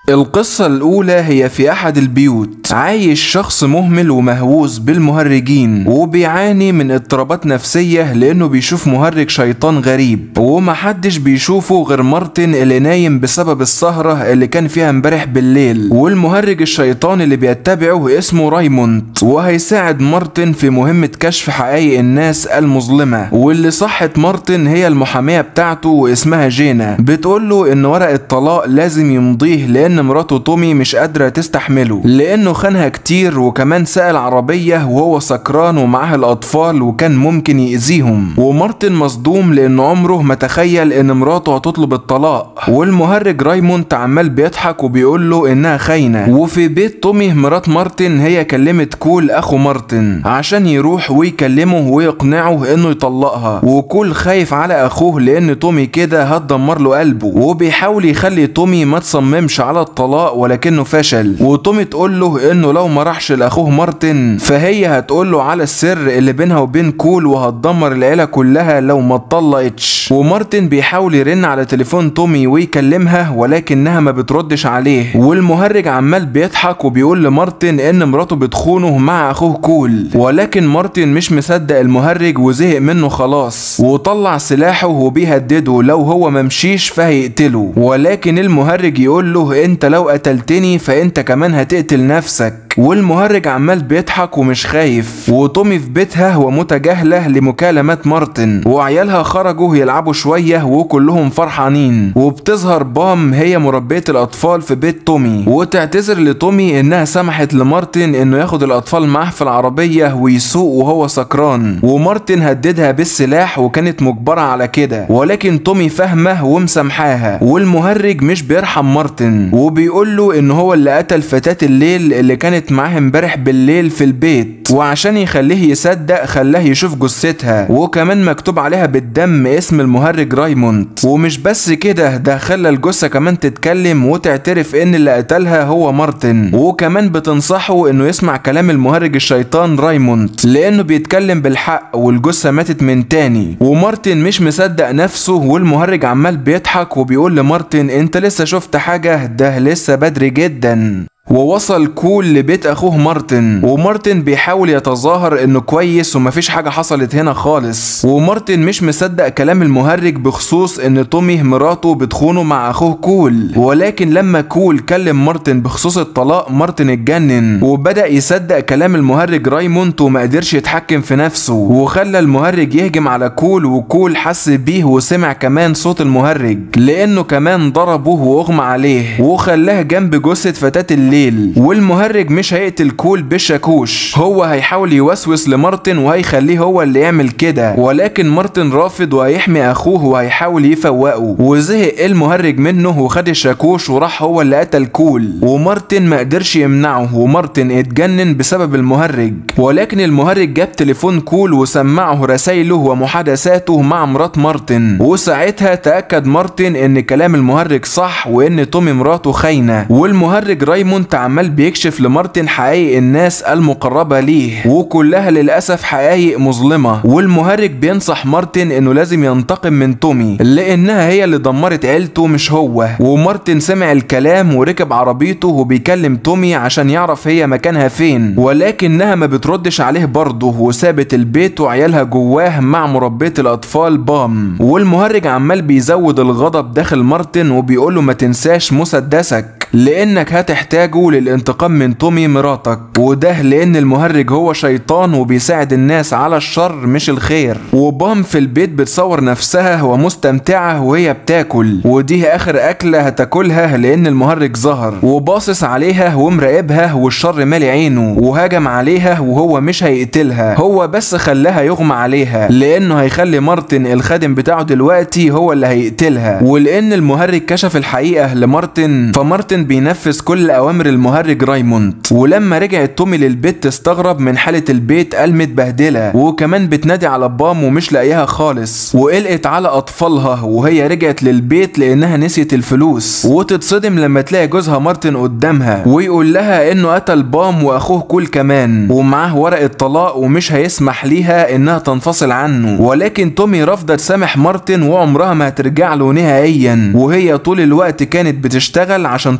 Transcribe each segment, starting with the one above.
القصة الأولى هي في أحد البيوت عايش شخص مهمل ومهووس بالمهرجين وبيعاني من اضطرابات نفسية لأنه بيشوف مهرج شيطان غريب ومحدش بيشوفه غير مارتن اللي نايم بسبب السهرة اللي كان فيها امبارح بالليل والمهرج الشيطان اللي بيتبعه اسمه رايموند وهيساعد مارتن في مهمة كشف حقائق الناس المظلمة واللي صحت مارتن هي المحامية بتاعته واسمها جينا بتقوله إن ورق الطلاق لازم يمضيه لأن مراته تومي مش قادرة تستحمله لأنه خانها كتير وكمان سأل عربية وهو سكران ومعاه الأطفال وكان ممكن يأذيهم ومارتن مصدوم لأن عمره ما تخيل إن مراته هتطلب الطلاق والمهرج رايموند عمال بيضحك وبيقول له إنها خاينة وفي بيت تومي مرات مارتن هي كلمت كول أخو مارتن عشان يروح ويكلمه ويقنعه إنه يطلقها وكول خايف على أخوه لأن تومي كده هتدمر له قلبه وبيحاول يخلي تومي ما تصممش على الطلاق ولكنه فشل وتومي تقول له انه لو ما راحش لاخوه مارتن فهي هتقول له على السر اللي بينها وبين كول وهتدمر العيله كلها لو ما اتطلقتش ومارتن بيحاول يرن على تليفون تومي ويكلمها ولكنها ما بتردش عليه والمهرج عمال بيضحك وبيقول لمارتن ان مراته بتخونه مع اخوه كول ولكن مارتن مش مصدق المهرج وزهق منه خلاص وطلع سلاحه وبيهدده لو هو ممشيش فهيقتله ولكن المهرج يقول له انت لو قتلتني فانت كمان هتقتل نفسك والمهرج عمال بيضحك ومش خايف وتومي في بيتها ومتجاهلة لمكالمات مارتن وعيالها خرجوا يلعبوا شوية وكلهم فرحانين وبتظهر بام هي مربية الأطفال في بيت تومي وتعتذر لتومي إنها سمحت لمارتن إنه ياخد الأطفال معاه في العربية ويسوق وهو سكران ومارتن هددها بالسلاح وكانت مجبرة على كده ولكن تومي فاهمة ومسامحاها والمهرج مش بيرحم مارتن وبيقول له إن هو اللي قتل فتاة الليل اللي كانت معاه امبارح بالليل في البيت وعشان يخليه يصدق خلاه يشوف جثتها وكمان مكتوب عليها بالدم اسم المهرج رايموند ومش بس كده ده خلى الجثه كمان تتكلم وتعترف ان اللي قتلها هو مارتن وكمان بتنصحه انه يسمع كلام المهرج الشيطان رايموند لانه بيتكلم بالحق والجثه ماتت من تاني ومارتن مش مصدق نفسه والمهرج عمال بيضحك وبيقول لمارتن انت لسه شفت حاجه ده لسه بدري جدا ووصل كول لبيت اخوه مارتن ومارتن بيحاول يتظاهر انه كويس ومفيش حاجه حصلت هنا خالص ومارتن مش مصدق كلام المهرج بخصوص ان تومي مراته بتخونه مع اخوه كول ولكن لما كول كلم مارتن بخصوص الطلاق مارتن اتجنن وبدا يصدق كلام المهرج رايموند وما قدرش يتحكم في نفسه وخلى المهرج يهجم على كول وكول حس بيه وسمع كمان صوت المهرج لانه كمان ضربه واغمى عليه وخلاه جنب جثه فتاه الليل الليل والمهرج مش هيقتل كول بالشاكوش هو هيحاول يوسوس لمارتن وهيخليه هو اللي يعمل كده ولكن مارتن رافض وهيحمي اخوه وهيحاول يفوقه وزهق المهرج منه وخد الشاكوش وراح هو اللي قتل كول ومارتن ما قدرش يمنعه ومارتن اتجنن بسبب المهرج ولكن المهرج جاب تليفون كول وسمعه رسايله ومحادثاته مع مرات مارتن وساعتها تاكد مارتن ان كلام المهرج صح وان تومي مراته خاينه والمهرج رايموند عمال بيكشف لمارتن حقائق الناس المقربة ليه وكلها للأسف حقائق مظلمة والمهرج بينصح مارتن انه لازم ينتقم من تومي لانها هي اللي دمرت عيلته مش هو ومارتن سمع الكلام وركب عربيته وبيكلم تومي عشان يعرف هي مكانها فين ولكنها ما بتردش عليه برضه وسابت البيت وعيالها جواه مع مربية الاطفال بام والمهرج عمال بيزود الغضب داخل مارتن وبيقوله ما تنساش مسدسك لانك هتحتاجه للانتقام من تومي مراتك وده لان المهرج هو شيطان وبيساعد الناس على الشر مش الخير وبام في البيت بتصور نفسها ومستمتعة وهي بتاكل ودي اخر اكلة هتاكلها لان المهرج ظهر وباصص عليها ومراقبها والشر مالي عينه وهاجم عليها وهو مش هيقتلها هو بس خلاها يغمى عليها لانه هيخلي مارتن الخادم بتاعه دلوقتي هو اللي هيقتلها ولان المهرج كشف الحقيقة لمارتن فمارتن بينفذ كل اوامر المهرج رايموند ولما رجعت تومي للبيت تستغرب من حالة البيت قال متبهدلة وكمان بتنادي على بام ومش لاقيها خالص وقلقت على اطفالها وهي رجعت للبيت لانها نسيت الفلوس وتتصدم لما تلاقي جوزها مارتن قدامها ويقول لها انه قتل بام واخوه كول كمان ومعاه ورقة طلاق ومش هيسمح ليها انها تنفصل عنه ولكن تومي رافضة تسامح مارتن وعمرها ما هترجع له نهائيا وهي طول الوقت كانت بتشتغل عشان تصرف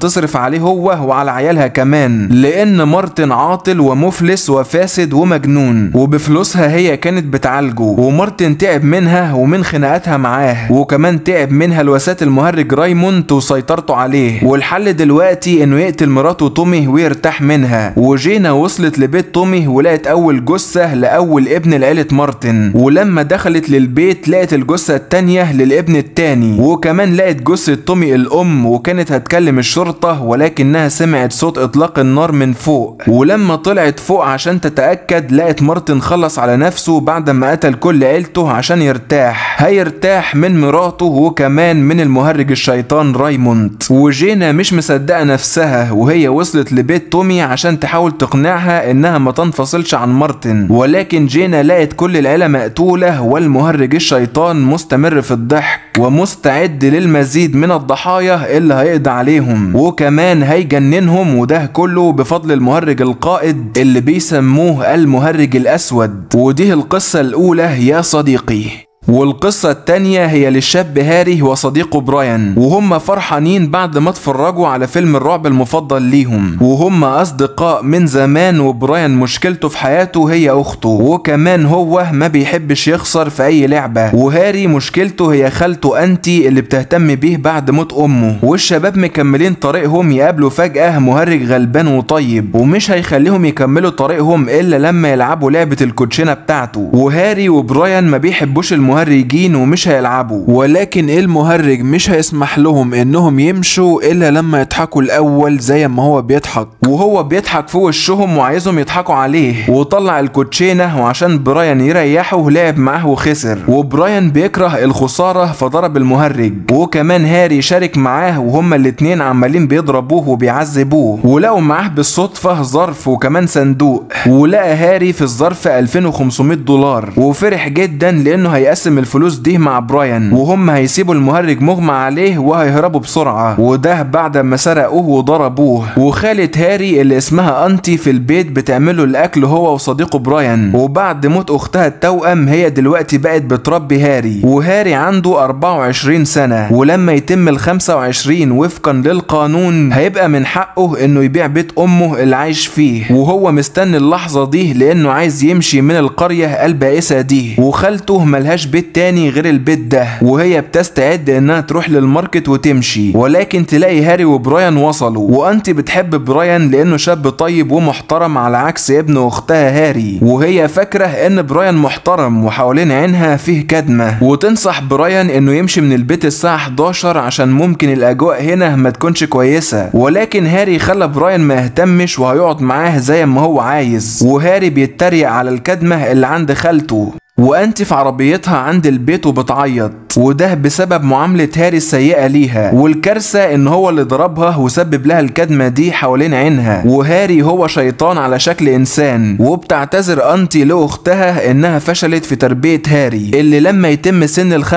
تصرف عليه هو وعلى عيالها كمان لان مارتن عاطل ومفلس وفاسد ومجنون وبفلوسها هي كانت بتعالجه ومارتن تعب منها ومن خناقاتها معاه وكمان تعب منها الوسات المهرج رايموند وسيطرته عليه والحل دلوقتي انه يقتل مراته تومي ويرتاح منها وجينا وصلت لبيت تومي ولقت اول جثة لاول ابن لعيلة مارتن ولما دخلت للبيت لقت الجثة التانية للابن التاني وكمان لقت جثة تومي الام وكانت هتكلم الشرطة ولكنها سمعت صوت اطلاق النار من فوق ولما طلعت فوق عشان تتأكد لقت مارتن خلص على نفسه بعد ما قتل كل عيلته عشان يرتاح هيرتاح من مراته وكمان من المهرج الشيطان رايموند وجينا مش مصدقة نفسها وهي وصلت لبيت تومي عشان تحاول تقنعها انها ما تنفصلش عن مارتن ولكن جينا لقت كل العيلة مقتولة والمهرج الشيطان مستمر في الضحك ومستعد للمزيد من الضحايا اللي هيقضي عليهم وكمان هيجننهم وده كله بفضل المهرج القائد اللي بيسموه المهرج الأسود ودي القصة الأولى يا صديقي والقصة التانية هي للشاب هاري وصديقه براين وهم فرحانين بعد ما اتفرجوا على فيلم الرعب المفضل ليهم وهم أصدقاء من زمان وبراين مشكلته في حياته هي أخته وكمان هو ما بيحبش يخسر في أي لعبة وهاري مشكلته هي خالته أنتي اللي بتهتم بيه بعد موت أمه والشباب مكملين طريقهم يقابلوا فجأة مهرج غلبان وطيب ومش هيخليهم يكملوا طريقهم إلا لما يلعبوا لعبة الكوتشينة بتاعته وهاري وبراين ما بيحبوش المهرج المهرجين ومش هيلعبوا ولكن المهرج مش هيسمح لهم انهم يمشوا الا لما يضحكوا الاول زي ما هو بيضحك وهو بيضحك في وشهم وعايزهم يضحكوا عليه وطلع الكوتشينه وعشان براين يريحه لعب معاه وخسر وبراين بيكره الخساره فضرب المهرج وكمان هاري شارك معاه وهما الاتنين عمالين بيضربوه وبيعذبوه ولقوا معاه بالصدفه ظرف وكمان صندوق ولقى هاري في الظرف 2500 دولار وفرح جدا لانه هيقسم هيقسم الفلوس دي مع براين وهم هيسيبوا المهرج مغمى عليه وهيهربوا بسرعة وده بعد ما سرقوه وضربوه وخالة هاري اللي اسمها أنتي في البيت بتعمله الأكل هو وصديقه براين وبعد موت أختها التوأم هي دلوقتي بقت بتربي هاري وهاري عنده 24 سنة ولما يتم ال 25 وفقا للقانون هيبقى من حقه انه يبيع بيت امه اللي عايش فيه وهو مستني اللحظة دي لانه عايز يمشي من القرية البائسة دي وخالته ملهاش بيت تاني غير البيت ده وهي بتستعد انها تروح للماركت وتمشي ولكن تلاقي هاري وبراين وصلوا وانت بتحب براين لانه شاب طيب ومحترم على عكس ابن اختها هاري وهي فاكره ان براين محترم وحوالين عينها فيه كدمه وتنصح براين انه يمشي من البيت الساعه 11 عشان ممكن الاجواء هنا ما تكونش كويسه ولكن هاري خلى براين ما يهتمش وهيقعد معاه زي ما هو عايز وهاري بيتريق على الكدمه اللي عند خالته وانت في عربيتها عند البيت وبتعيط وده بسبب معاملة هاري السيئة ليها والكارثة ان هو اللي ضربها وسبب لها الكدمة دي حوالين عينها وهاري هو شيطان على شكل انسان وبتعتذر انتي لاختها انها فشلت في تربية هاري اللي لما يتم سن ال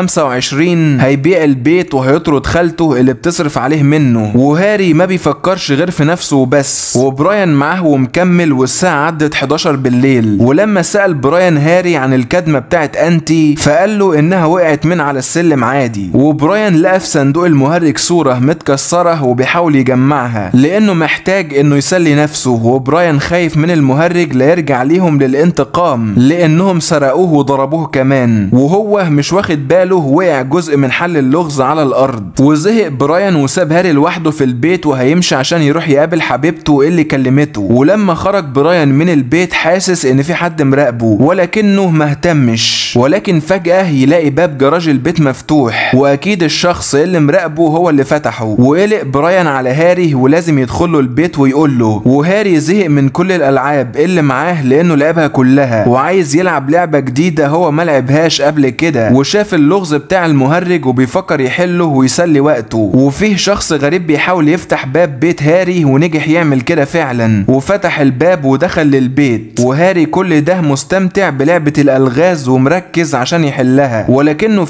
25 هيبيع البيت وهيطرد خالته اللي بتصرف عليه منه وهاري ما بيفكرش غير في نفسه وبس وبراين معاه ومكمل والساعة عدت 11 بالليل ولما سأل براين هاري عن الكدمة بتاعت انتي فقال له انها وقعت من على السلم عادي وبراين لقى في صندوق المهرج صورة متكسرة وبيحاول يجمعها لانه محتاج انه يسلي نفسه وبراين خايف من المهرج لا يرجع ليهم للانتقام لانهم سرقوه وضربوه كمان وهو مش واخد باله وقع جزء من حل اللغز على الارض وزهق براين وساب هاري لوحده في البيت وهيمشي عشان يروح يقابل حبيبته اللي كلمته ولما خرج براين من البيت حاسس ان في حد مراقبه ولكنه ما اهتمش ولكن فجأة يلاقي باب جراج البيت مفتوح واكيد الشخص اللي مراقبه هو اللي فتحه وقلق براين على هاري ولازم يدخل له البيت ويقول له وهاري زهق من كل الالعاب اللي معاه لانه لعبها كلها وعايز يلعب لعبه جديده هو ما لعبهاش قبل كده وشاف اللغز بتاع المهرج وبيفكر يحله ويسلي وقته وفيه شخص غريب بيحاول يفتح باب بيت هاري ونجح يعمل كده فعلا وفتح الباب ودخل للبيت وهاري كل ده مستمتع بلعبه الالغاز ومركز عشان يحلها ولكنه فجاه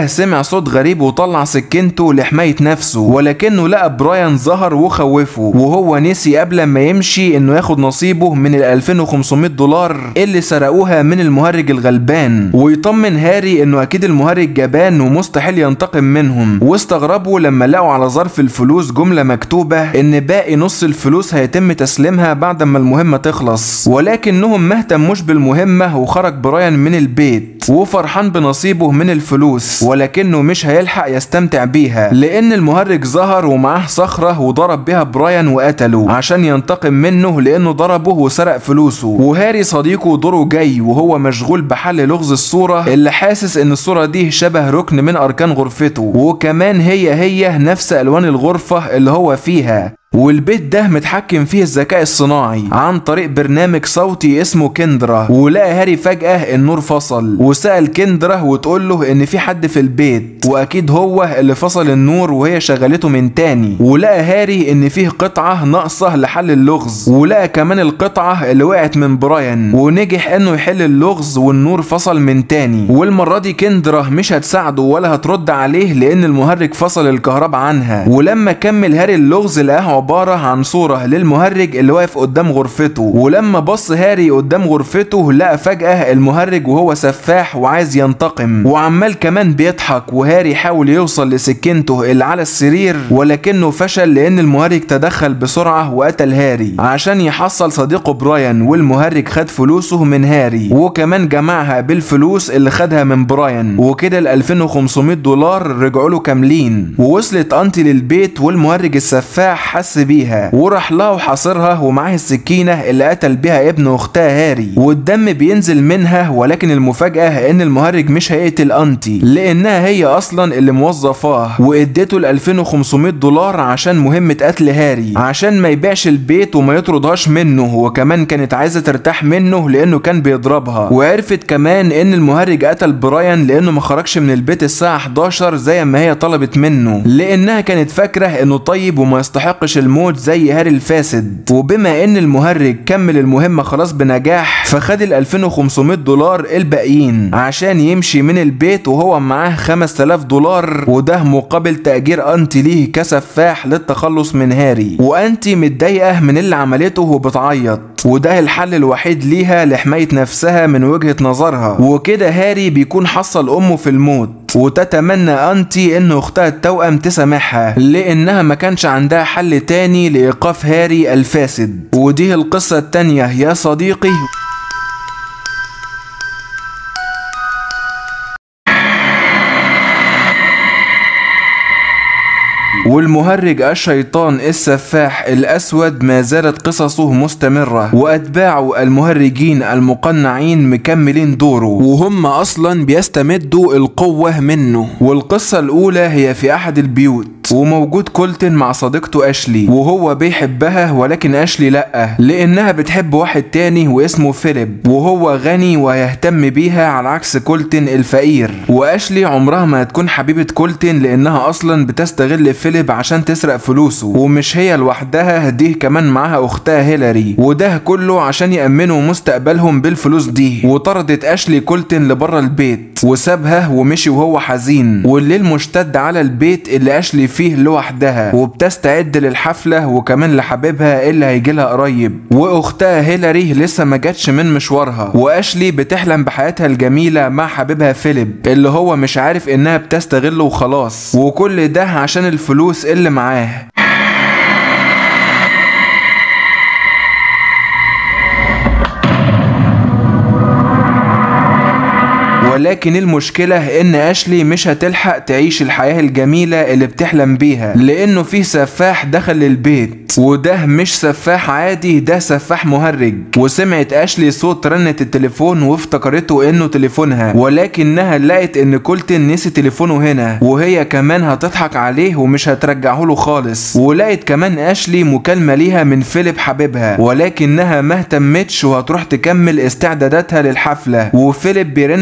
سمع صوت غريب وطلع سكينته لحماية نفسه ولكنه لقى براين ظهر وخوفه وهو نسي قبل ما يمشي انه ياخد نصيبه من ال 2500 دولار اللي سرقوها من المهرج الغلبان ويطمن هاري انه اكيد المهرج جبان ومستحيل ينتقم منهم واستغربوا لما لقوا على ظرف الفلوس جملة مكتوبة ان باقي نص الفلوس هيتم تسليمها بعد ما المهمة تخلص ولكنهم ما اهتموش بالمهمة وخرج براين من البيت وفرحان بنصيبه من الفلوس ولكنه مش هيلحق يستمتع بيها لان المهرج ظهر ومعاه صخرة وضرب بيها براين وقتله عشان ينتقم منه لانه ضربه وسرق فلوسه وهاري صديقه دوره جاي وهو مشغول بحل لغز الصورة اللي حاسس ان الصورة دي شبه ركن من اركان غرفته وكمان هي هي نفس الوان الغرفة اللي هو فيها والبيت ده متحكم فيه الذكاء الصناعي عن طريق برنامج صوتي اسمه كندرا ولقى هاري فجأة النور فصل وسأل كندرا وتقول له ان في حد في البيت واكيد هو اللي فصل النور وهي شغلته من تاني ولقى هاري ان فيه قطعة ناقصة لحل اللغز ولقى كمان القطعة اللي وقعت من براين ونجح انه يحل اللغز والنور فصل من تاني والمرة دي كندرا مش هتساعده ولا هترد عليه لان المهرج فصل الكهرباء عنها ولما كمل هاري اللغز لقاه عبارة عن صورة للمهرج اللي واقف قدام غرفته ولما بص هاري قدام غرفته لقى فجأة المهرج وهو سفاح وعايز ينتقم وعمال كمان بيضحك وهاري حاول يوصل لسكينته اللي على السرير ولكنه فشل لأن المهرج تدخل بسرعة وقتل هاري عشان يحصل صديقه براين والمهرج خد فلوسه من هاري وكمان جمعها بالفلوس اللي خدها من براين وكده ال 2500 دولار رجعوا له كاملين ووصلت أنتي للبيت والمهرج السفاح حس بيها وراح لها وحاصرها ومعاه السكينة اللي قتل بيها ابن اختها هاري والدم بينزل منها ولكن المفاجأة ان المهرج مش هيقتل انتي لانها هي اصلا اللي موظفاه واديته ال 2500 دولار عشان مهمة قتل هاري عشان ما يبيعش البيت وما يطردهاش منه وكمان كانت عايزة ترتاح منه لانه كان بيضربها وعرفت كمان ان المهرج قتل براين لانه ما خرجش من البيت الساعة 11 زي ما هي طلبت منه لانها كانت فاكرة انه طيب وما يستحقش الموت زي هاري الفاسد وبما ان المهرج كمل المهمة خلاص بنجاح فخد ال 2500 دولار الباقيين عشان يمشي من البيت وهو معاه 5000 دولار وده مقابل تأجير انتي ليه كسفاح للتخلص من هاري وانتي متضايقة من اللي عملته وبتعيط وده الحل الوحيد ليها لحماية نفسها من وجهة نظرها وكده هاري بيكون حصل امه في الموت وتتمنى انتي ان اختها التوأم تسامحها لانها ما كانش عندها حل تاني لايقاف هاري الفاسد ودي القصة التانية يا صديقي والمهرج الشيطان السفاح الأسود ما زالت قصصه مستمرة وأتباعه المهرجين المقنعين مكملين دوره وهم أصلا بيستمدوا القوة منه والقصة الأولى هي في أحد البيوت وموجود كولتن مع صديقته اشلي وهو بيحبها ولكن اشلي لا لانها بتحب واحد تاني واسمه فيليب وهو غني ويهتم بيها على عكس كولتن الفقير واشلي عمرها ما هتكون حبيبة كولتن لانها اصلا بتستغل فيليب عشان تسرق فلوسه ومش هي لوحدها دي كمان معاها اختها هيلاري وده كله عشان يأمنوا مستقبلهم بالفلوس دي وطردت اشلي كولتن لبره البيت وسابها ومشي وهو حزين والليل مشتد على البيت اللي اشلي فيه لوحدها وبتستعد للحفلة وكمان لحبيبها اللي هيجيلها قريب واختها هيلاري لسه ما جاتش من مشوارها واشلي بتحلم بحياتها الجميلة مع حبيبها فيليب اللي هو مش عارف انها بتستغله وخلاص وكل ده عشان الفلوس اللي معاه ولكن المشكلة ان اشلي مش هتلحق تعيش الحياة الجميلة اللي بتحلم بيها لانه في سفاح دخل البيت وده مش سفاح عادي ده سفاح مهرج وسمعت اشلي صوت رنة التليفون وافتكرته انه تليفونها ولكنها لقت ان كولتن نسي تليفونه هنا وهي كمان هتضحك عليه ومش هترجعه له خالص ولقت كمان اشلي مكالمة ليها من فيليب حبيبها ولكنها ما اهتمتش وهتروح تكمل استعداداتها للحفلة وفيليب بيرن عليها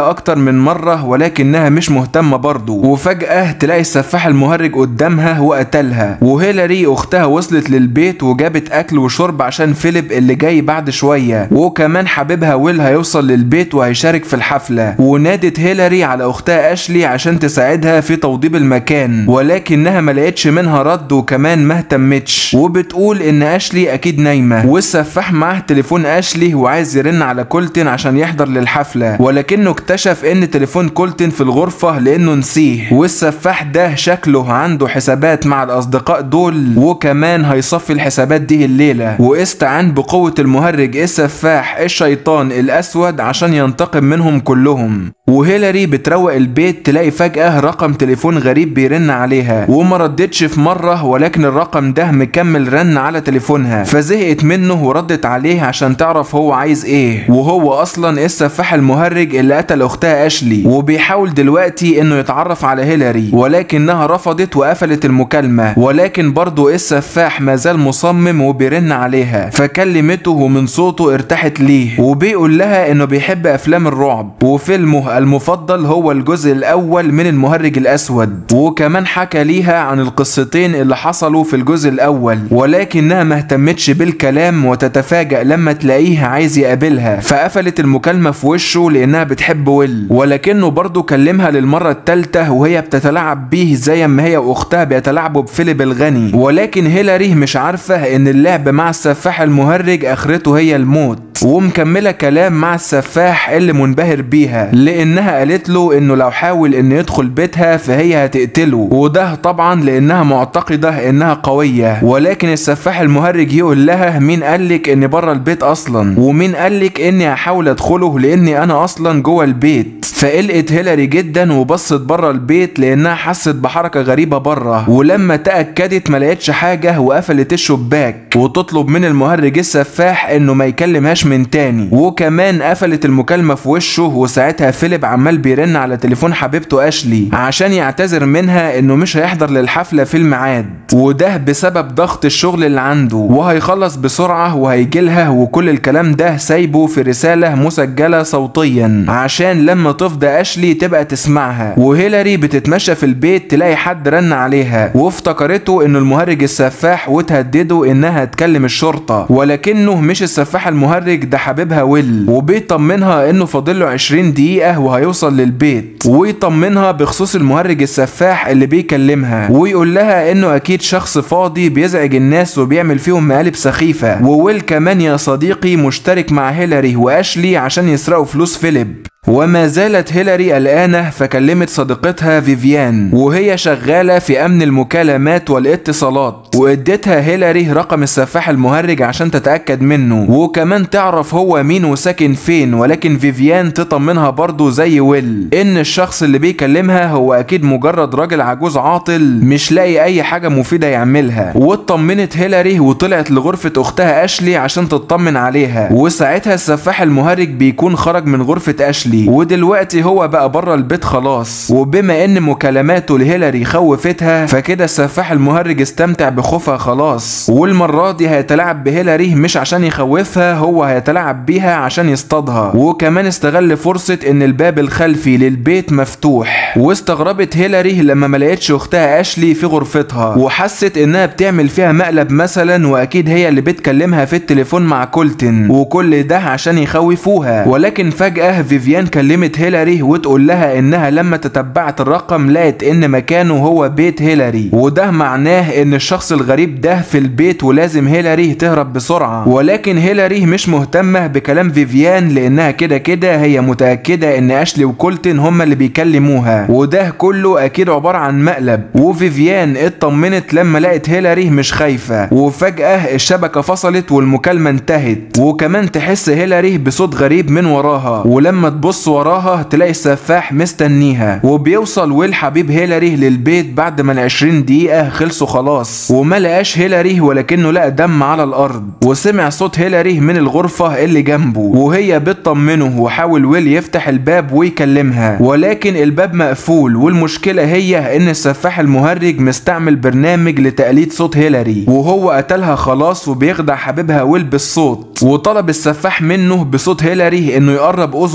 عليها اكتر من مرة ولكنها مش مهتمة برضه وفجأة تلاقي السفاح المهرج قدامها وقتلها وهيلاري اختها وصلت للبيت وجابت اكل وشرب عشان فيليب اللي جاي بعد شوية وكمان حبيبها ويل هيوصل للبيت وهيشارك في الحفلة ونادت هيلاري على اختها اشلي عشان تساعدها في توضيب المكان ولكنها ما لقتش منها رد وكمان ما اهتمتش وبتقول ان اشلي اكيد نايمة والسفاح معاه تليفون اشلي وعايز يرن على كولتن عشان يحضر للحفلة ولكنه اكتشف ان تليفون كولتن في الغرفة لانه نسيه والسفاح ده شكله عنده حسابات مع الاصدقاء دول وكمان هيصفي الحسابات دي الليلة واستعان بقوة المهرج السفاح الشيطان الاسود عشان ينتقم منهم كلهم وهيلاري بتروق البيت تلاقي فجأة رقم تليفون غريب بيرن عليها وما ردتش في مرة ولكن الرقم ده مكمل رن على تليفونها فزهقت منه وردت عليه عشان تعرف هو عايز ايه وهو اصلا السفاح المهرج اللي قتل اختها اشلي وبيحاول دلوقتي انه يتعرف على هيلاري ولكنها رفضت وقفلت المكالمة ولكن برضه السفاح مازال مصمم وبيرن عليها فكلمته ومن صوته ارتاحت ليه وبيقول لها انه بيحب افلام الرعب وفيلمه المفضل هو الجزء الاول من المهرج الاسود وكمان حكى ليها عن القصتين اللي حصلوا في الجزء الاول ولكنها ما اهتمتش بالكلام وتتفاجأ لما تلاقيه عايز يقابلها فقفلت المكالمة في وشه لانها بتحب ويل ولكنه برضه كلمها للمرة الثالثة وهي بتتلاعب بيه زي ما هي واختها بيتلاعبوا بفيليب الغني ولكن هيلاري مش عارفة ان اللعب مع السفاح المهرج اخرته هي الموت ومكملة كلام مع السفاح اللي منبهر بيها لانها قالت له انه لو حاول انه يدخل بيتها فهي هتقتله وده طبعا لانها معتقدة انها قوية ولكن السفاح المهرج يقول لها مين قالك اني بره البيت اصلا ومين قالك اني هحاول ادخله لاني انا اصلا جوه البيت فقلقت هيلاري جدا وبصت بره البيت لانها حست بحركة غريبة بره ولما تأكدت ما لقتش حاجة وقفلت الشباك وتطلب من المهرج السفاح انه ما يكلمهاش من تاني وكمان قفلت المكالمة في وشه وساعتها فيليب عمال بيرن على تليفون حبيبته اشلي عشان يعتذر منها انه مش هيحضر للحفلة في الميعاد وده بسبب ضغط الشغل اللي عنده وهيخلص بسرعة وهيجيلها وكل الكلام ده سايبه في رسالة مسجلة صوتيا عشان لما تفضى اشلي تبقى تسمعها وهيلاري بتتمشى في البيت تلاقي حد رن عليها وافتكرته انه المهرج السفاح وتهدده انها تكلم الشرطة ولكنه مش السفاح المهرج ده حبيبها ويل وبيطمنها انه فاضل له 20 دقيقة وهيوصل للبيت ويطمنها بخصوص المهرج السفاح اللي بيكلمها ويقول لها انه اكيد شخص فاضي بيزعج الناس وبيعمل فيهم مقالب سخيفة وويل كمان يا صديقي مشترك مع هيلاري واشلي عشان يسرقوا فلوس فيليب وما زالت هيلاري قلقانة فكلمت صديقتها فيفيان وهي شغالة في أمن المكالمات والاتصالات واديتها هيلاري رقم السفاح المهرج عشان تتأكد منه وكمان تعرف هو مين وساكن فين ولكن فيفيان تطمنها برضه زي ويل إن الشخص اللي بيكلمها هو أكيد مجرد راجل عجوز عاطل مش لاقي أي حاجة مفيدة يعملها واطمنت هيلاري وطلعت لغرفة أختها أشلي عشان تطمن عليها وساعتها السفاح المهرج بيكون خرج من غرفة أشلي ودلوقتي هو بقى بره البيت خلاص وبما ان مكالماته لهيلاري خوفتها فكده السفاح المهرج استمتع بخوفها خلاص والمرة دي هيتلاعب بهيلاري مش عشان يخوفها هو هيتلاعب بيها عشان يصطادها وكمان استغل فرصة ان الباب الخلفي للبيت مفتوح واستغربت هيلاري لما ما لقتش اختها اشلي في غرفتها وحست انها بتعمل فيها مقلب مثلا واكيد هي اللي بتكلمها في التليفون مع كولتن وكل ده عشان يخوفوها ولكن فجأة فيفيان كلمت هيلاري وتقول لها انها لما تتبعت الرقم لقت ان مكانه هو بيت هيلاري وده معناه ان الشخص الغريب ده في البيت ولازم هيلاري تهرب بسرعة ولكن هيلاري مش مهتمة بكلام فيفيان لانها كده كده هي متأكدة ان اشلي وكولتن هما اللي بيكلموها وده كله اكيد عبارة عن مقلب وفيفيان اطمنت لما لقت هيلاري مش خايفة وفجأة الشبكة فصلت والمكالمة انتهت وكمان تحس هيلاري بصوت غريب من وراها ولما تبص وراها تلاقي السفاح مستنيها وبيوصل ويل حبيب هيلاري للبيت بعد ما ال 20 دقيقة خلصوا خلاص وما لقاش هيلاري ولكنه لقى دم على الارض وسمع صوت هيلاري من الغرفة اللي جنبه وهي بتطمنه وحاول ويل يفتح الباب ويكلمها ولكن الباب مقفول والمشكلة هي ان السفاح المهرج مستعمل برنامج لتقليد صوت هيلاري وهو قتلها خلاص وبيخدع حبيبها ويل بالصوت وطلب السفاح منه بصوت هيلاري انه يقرب اذنه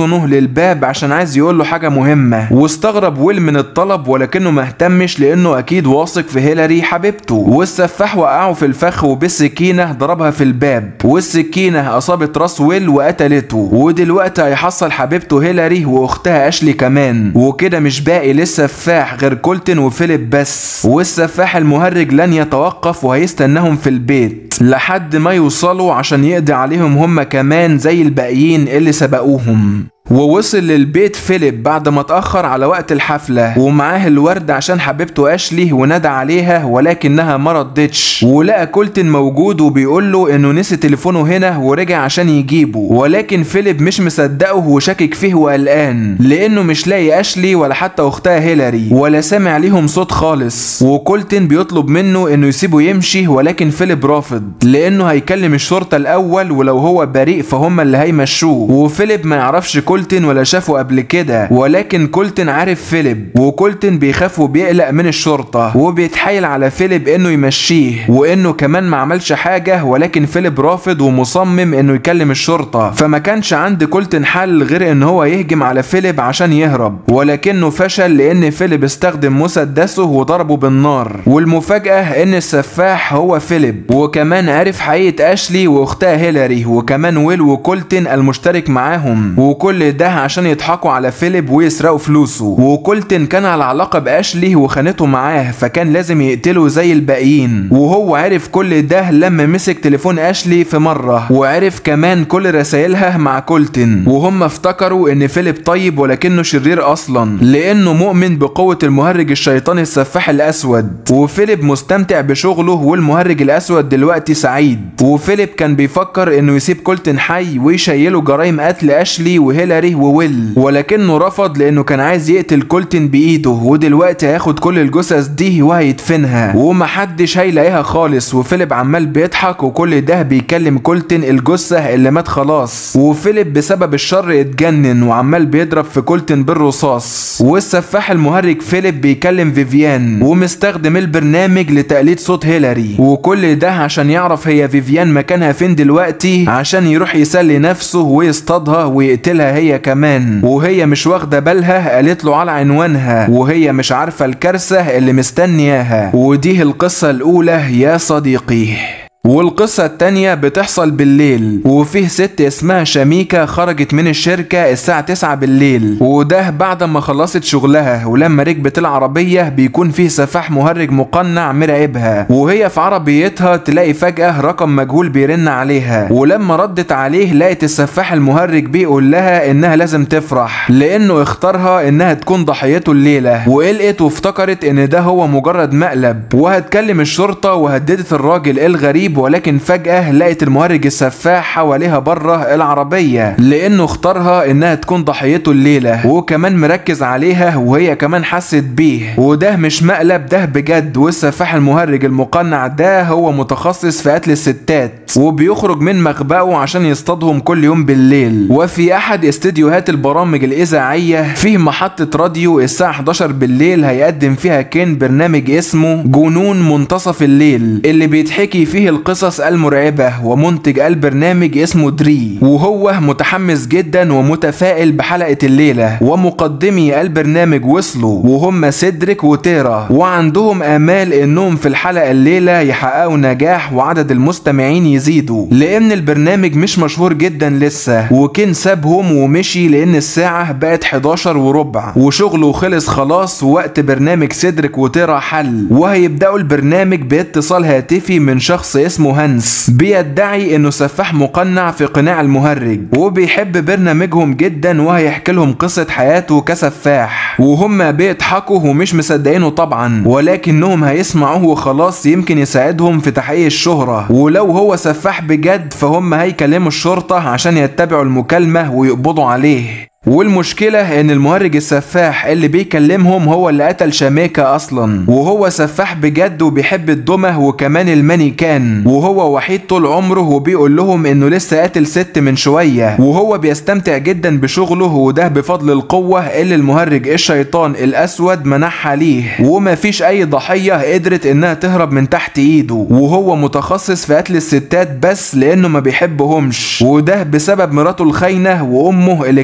الباب عشان عايز يقول له حاجة مهمة واستغرب ويل من الطلب ولكنه ما اهتمش لانه اكيد واثق في هيلاري حبيبته والسفاح وقعه في الفخ وبالسكينة ضربها في الباب والسكينة اصابت راس ويل وقتلته ودلوقتي هيحصل حبيبته هيلاري واختها اشلي كمان وكده مش باقي للسفاح غير كولتن وفيليب بس والسفاح المهرج لن يتوقف وهيستناهم في البيت لحد ما يوصلوا عشان يقضي عليهم هم كمان زي الباقيين اللي سبقوهم ووصل للبيت فيليب بعد ما اتأخر على وقت الحفلة ومعاه الورد عشان حبيبته أشلي ونادى عليها ولكنها ما ردتش ولقى كولتن موجود وبيقول له إنه نسي تليفونه هنا ورجع عشان يجيبه ولكن فيليب مش مصدقه وشاكك فيه وقلقان لأنه مش لاقي أشلي ولا حتى أختها هيلاري ولا سامع ليهم صوت خالص وكولتن بيطلب منه إنه يسيبه يمشي ولكن فيليب رافض لأنه هيكلم الشرطة الأول ولو هو بريء فهم اللي هيمشوه وفيليب ما يعرفش كولتن ولا شافه قبل كده ولكن كولتن عارف فيليب وكولتن بيخاف وبيقلق من الشرطة وبيتحايل على فيليب انه يمشيه وانه كمان ما عملش حاجة ولكن فيليب رافض ومصمم انه يكلم الشرطة فما كانش عند كولتن حل غير ان هو يهجم على فيليب عشان يهرب ولكنه فشل لان فيليب استخدم مسدسه وضربه بالنار والمفاجأة ان السفاح هو فيليب وكمان عرف حقيقة اشلي واختها هيلاري وكمان ويل وكولتن المشترك معاهم وكل ده عشان يضحكوا على فيليب ويسرقوا فلوسه وكولتن كان على علاقة بأشلي وخانته معاه فكان لازم يقتله زي الباقيين وهو عرف كل ده لما مسك تليفون أشلي في مرة وعرف كمان كل رسايلها مع كولتن وهم افتكروا ان فيليب طيب ولكنه شرير اصلا لانه مؤمن بقوة المهرج الشيطاني السفاح الاسود وفيليب مستمتع بشغله والمهرج الاسود دلوقتي سعيد وفيليب كان بيفكر انه يسيب كولتن حي ويشيله جرائم قتل اشلي وهيلاري وويل ولكنه رفض لانه كان عايز يقتل كولتن بايده ودلوقتي هياخد كل الجثث دي وهيدفنها ومحدش هيلاقيها خالص وفيليب عمال بيضحك وكل ده بيكلم كولتن الجثة اللي مات خلاص وفيليب بسبب الشر اتجنن وعمال بيضرب في كولتن بالرصاص والسفاح المهرج فيليب بيكلم فيفيان ومستخدم البرنامج لتقليد صوت هيلاري وكل ده عشان يعرف هي فيفيان مكانها فين دلوقتي عشان يروح يسلي نفسه ويصطادها ويقتلها هي كمان وهي مش واخده بالها قالت له على عنوانها وهي مش عارفه الكارثه اللي مستنياها ودي القصه الاولى يا صديقي والقصة التانية بتحصل بالليل وفيه ست اسمها شميكة خرجت من الشركة الساعة 9 بالليل وده بعد ما خلصت شغلها ولما ركبت العربية بيكون فيه سفاح مهرج مقنع مراقبها وهي في عربيتها تلاقي فجأة رقم مجهول بيرن عليها ولما ردت عليه لقت السفاح المهرج بيقول لها انها لازم تفرح لانه اختارها انها تكون ضحيته الليلة وقلقت وافتكرت ان ده هو مجرد مقلب وهتكلم الشرطة وهددت الراجل الغريب غريب ولكن فجأة لقت المهرج السفاح حواليها بره العربية لأنه اختارها إنها تكون ضحيته الليلة وكمان مركز عليها وهي كمان حست بيه وده مش مقلب ده بجد والسفاح المهرج المقنع ده هو متخصص في قتل الستات وبيخرج من مخبأه عشان يصطادهم كل يوم بالليل وفي أحد استديوهات البرامج الإذاعية فيه محطة راديو الساعة 11 بالليل هيقدم فيها كين برنامج اسمه جنون منتصف الليل اللي بيتحكي فيه القصص المرعبة ومنتج البرنامج اسمه دري وهو متحمس جدا ومتفائل بحلقة الليلة ومقدمي البرنامج وصلوا وهم سيدريك وتيرا وعندهم آمال انهم في الحلقة الليلة يحققوا نجاح وعدد المستمعين يزيدوا لان البرنامج مش مشهور جدا لسه وكين سابهم ومشي لان الساعة بقت 11 وربع وشغله خلص خلاص ووقت برنامج سيدريك وتيرا حل وهيبدأوا البرنامج باتصال هاتفي من شخص اسمه هانس بيدعي انه سفاح مقنع في قناع المهرج وبيحب برنامجهم جدا وهيحكي لهم قصة حياته كسفاح وهم بيضحكوا ومش مصدقينه طبعا ولكنهم هيسمعوه وخلاص يمكن يساعدهم في تحقيق الشهرة ولو هو سفاح بجد فهم هيكلموا الشرطة عشان يتبعوا المكالمة ويقبضوا عليه والمشكلة ان المهرج السفاح اللي بيكلمهم هو اللي قتل شاميكا اصلا وهو سفاح بجد وبيحب الدمى وكمان المانيكان وهو وحيد طول عمره وبيقول لهم انه لسه قاتل ست من شوية وهو بيستمتع جدا بشغله وده بفضل القوة اللي المهرج الشيطان الاسود منحها ليه ومفيش اي ضحية قدرت انها تهرب من تحت ايده وهو متخصص في قتل الستات بس لانه ما بيحبهمش وده بسبب مراته الخاينة وامه اللي كانت بتاع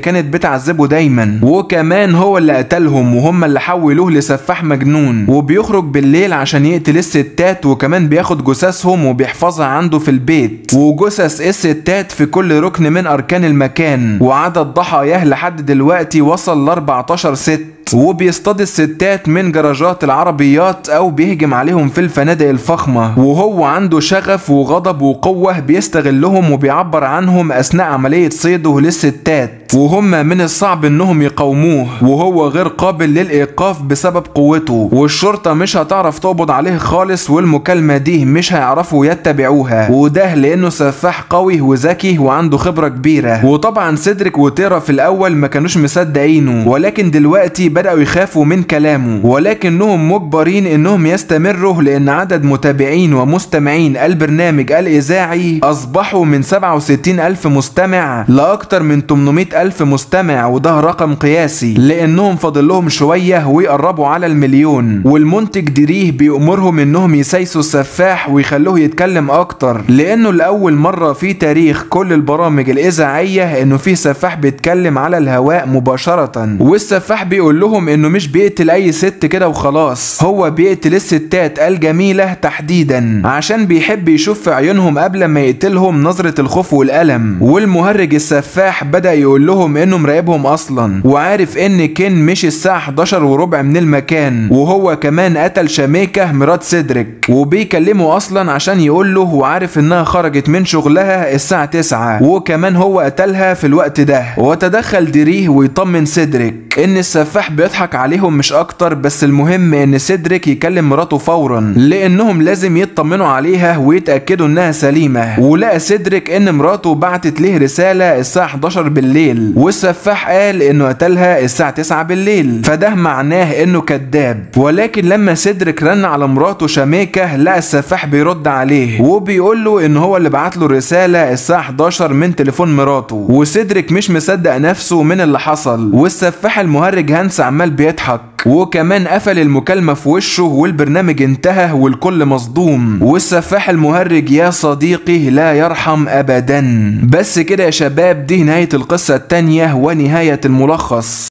بتعذبه دايما وكمان هو اللي قتلهم وهم اللي حولوه لسفاح مجنون وبيخرج بالليل عشان يقتل الستات وكمان بياخد جثثهم وبيحفظها عنده في البيت وجثث الستات في كل ركن من اركان المكان وعدد ضحاياه لحد دلوقتي وصل ل 14 ست وبيصطاد الستات من جراجات العربيات او بيهجم عليهم في الفنادق الفخمة وهو عنده شغف وغضب وقوة بيستغلهم وبيعبر عنهم اثناء عملية صيده للستات وهم من الصعب انهم يقاوموه وهو غير قابل للايقاف بسبب قوته والشرطة مش هتعرف تقبض عليه خالص والمكالمة دي مش هيعرفوا يتبعوها وده لانه سفاح قوي وذكي وعنده خبرة كبيرة وطبعا سيدريك وتيرا في الاول ما كانوش مصدقينه ولكن دلوقتي بدأوا يخافوا من كلامه ولكنهم مجبرين انهم يستمروا لان عدد متابعين ومستمعين البرنامج الاذاعي اصبحوا من 67 الف مستمع لاكتر من 800 الف مستمع وده رقم قياسي لانهم فاضل لهم شوية ويقربوا على المليون والمنتج دريه بيأمرهم انهم يسايسوا السفاح ويخلوه يتكلم اكتر لانه لاول مرة في تاريخ كل البرامج الاذاعية انه في سفاح بيتكلم على الهواء مباشرة والسفاح بيقول لهم انه مش بيقتل اي ست كده وخلاص هو بيقتل الستات الجميلة تحديدا عشان بيحب يشوف في عيونهم قبل ما يقتلهم نظرة الخوف والألم والمهرج السفاح بدأ يقول لهم انه مراقبهم اصلا وعارف ان كين مش الساعة 11 وربع من المكان وهو كمان قتل شاميكة مرات سيدريك وبيكلمه اصلا عشان يقول له وعارف انها خرجت من شغلها الساعة 9 وكمان هو قتلها في الوقت ده وتدخل دريه ويطمن سيدريك ان السفاح بيضحك عليهم مش اكتر بس المهم ان سيدريك يكلم مراته فورا لانهم لازم يطمنوا عليها ويتاكدوا انها سليمه ولقى سيدريك ان مراته بعتت له رساله الساعه 11 بالليل والسفاح قال انه قتلها الساعه 9 بالليل فده معناه انه كذاب ولكن لما سيدريك رن على مراته شاميكا لقى السفاح بيرد عليه وبيقول له ان هو اللي بعت له الرساله الساعه 11 من تليفون مراته وسيدريك مش مصدق نفسه من اللي حصل والسفاح المهرج هانس عمال بيضحك وكمان قفل المكالمة في وشه والبرنامج انتهى والكل مصدوم والسفاح المهرج يا صديقي لا يرحم أبدا بس كده يا شباب دي نهاية القصة التانية ونهاية الملخص